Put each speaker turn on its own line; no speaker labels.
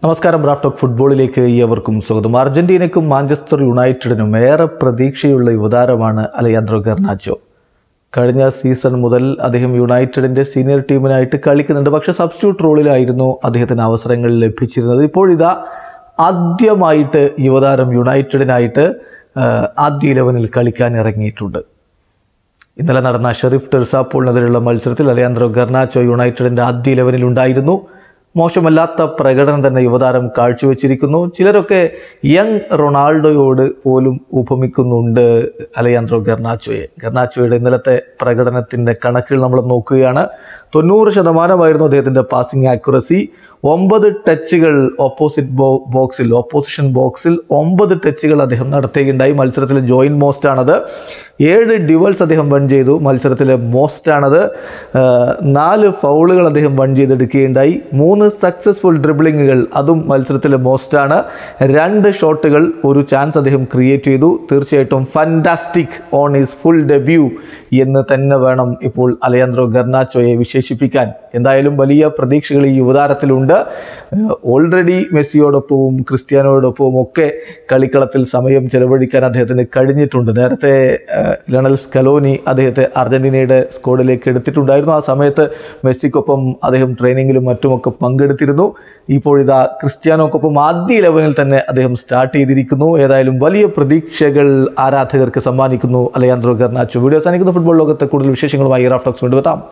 നമസ്കാരം Raf talk ഫുട്ബോളിലേക്ക് ഏവർക്കും സ്വാഗതം അർജന്റീനയ്ക്കും മാഞ്ചസ്റ്റർ യുണൈറ്റഡിനും ഏറെ പ്രതീക്ഷയുള്ള യുവതാരമാണ് അലയാൻഡ്രോ ഗർണാച്ചോ കഴിഞ്ഞ സീസൺ മുതൽ അദ്ദേഹം യുണൈറ്റഡിൻ്റെ സീനിയർ ടീമിനായിട്ട് കളിക്കുന്നുണ്ട് പക്ഷേ സബ്സ്റ്റിറ്റ്യൂട്ട് റോളിലായിരുന്നു അദ്ദേഹത്തിന് അവസരങ്ങൾ ലഭിച്ചിരുന്നത് ഇപ്പോഴിതാ ആദ്യമായിട്ട് യുവതാരം യുണൈറ്റഡിനായിട്ട് ആ, ആദ്യ ഇലവനിൽ കളിക്കാൻ ഇറങ്ങിയിട്ടുണ്ട് ഇന്നലെ നടന്ന ഷെറിഫ് ടെർസാപ്പോളിനെതിരെയുള്ള മത്സരത്തിൽ അലയാൻഡ്രോ ഗർണാച്ചോ യുണൈറ്റഡിൻ്റെ ആദ്യ ഇലവനിൽ ഉണ്ടായിരുന്നു മോശമല്ലാത്ത പ്രകടനം തന്നെ യുവതാരം കാഴ്ചവെച്ചിരിക്കുന്നു ചിലരൊക്കെ യങ് റൊണാൾഡോയോട് പോലും ഉപമിക്കുന്നുണ്ട് അലയാൻഡ്രോ ഗർണാച്ചോയെ ഗർണാച്ചോയുടെ ഇന്നലത്തെ പ്രകടനത്തിൻ്റെ കണക്കുകൾ നമ്മൾ നോക്കുകയാണ് തൊണ്ണൂറ് ശതമാനമായിരുന്നു അദ്ദേഹത്തിൻ്റെ പാസിംഗ് ആക്യുറസി ഒമ്പത് ടച്ചുകൾ ഓപ്പോസിറ്റ് ബോ ബോക്സിൽ ഓപ്പോസിഷൻ ബോക്സിൽ ഒമ്പത് ടച്ചുകൾ അദ്ദേഹം നടത്തുകയുണ്ടായി മത്സരത്തിൽ ജോയിൻ മോസ്റ്റ് ആണത് ഏഴ് ഡ്യുവൽസ് അദ്ദേഹം വൺ ചെയ്തു മത്സരത്തിലെ മോസ്റ്റ് ആണത് ആഹ് നാല് ഫൗളുകൾ അദ്ദേഹം വൺ ചെയ്തെടുക്കുകയുണ്ടായി മൂന്ന് സക്സസ്ഫുൾ ഡ്രിബിളിങ്ങുകൾ അതും മത്സരത്തിലെ മോസ്റ്റ് ആണ് രണ്ട് ഷോട്ടുകൾ ഒരു ചാൻസ് അദ്ദേഹം ക്രിയേറ്റ് ചെയ്തു തീർച്ചയായിട്ടും fantastic on is full debut എന്ന് തന്നെ വേണം ഇപ്പോൾ അലയാൻഡ്രോ ഗർണാച്ചോയെ വിശേഷിപ്പിക്കാൻ എന്തായാലും വലിയ പ്രതീക്ഷകൾ ഈ യുവതാരത്തിലുണ്ട് ഓൾറെഡി മെസ്സിയോടൊപ്പവും ക്രിസ്ത്യാനോടൊപ്പവും ഒക്കെ കളിക്കളത്തിൽ സമയം ചെലവഴിക്കാൻ അദ്ദേഹത്തിന് കഴിഞ്ഞിട്ടുണ്ട് നേരത്തെ ഏഹ്, ലണൽ സ്കലോനി അദ്ദേഹത്തെ അർജന്റീനയുടെ സ്ക്വാഡിലേക്ക് എടുത്തിട്ടുണ്ടായിരുന്നു ആ സമയത്ത് മെസ്സിക്കൊപ്പം അദ്ദേഹം ട്രെയിനിങ്ങിലും മറ്റുമൊക്കെ പങ്കെടുത്തിരുന്നു ഇപ്പോഴിതാ ക്രിസ്ത്യാനോക്കൊപ്പം ആദ്യ ലെവലിൽ തന്നെ അദ്ദേഹം സ്റ്റാർട്ട് ചെയ്തിരിക്കുന്നു ഏതായാലും വലിയ പ്രതീക്ഷകൾ ആരാധകർക്ക് സമ്മാനിക്കുന്നു അലയാൻഡ്രോ ഗർണാച്ചോ വീഡിയോ സാധിക്കുന്ന ഫുട്ബോൾ ലോകത്തെ കൂടുതൽ വിശേഷങ്ങളുമായി റാഫ്റ്റോക്സ് കൊണ്ടുവെത്താം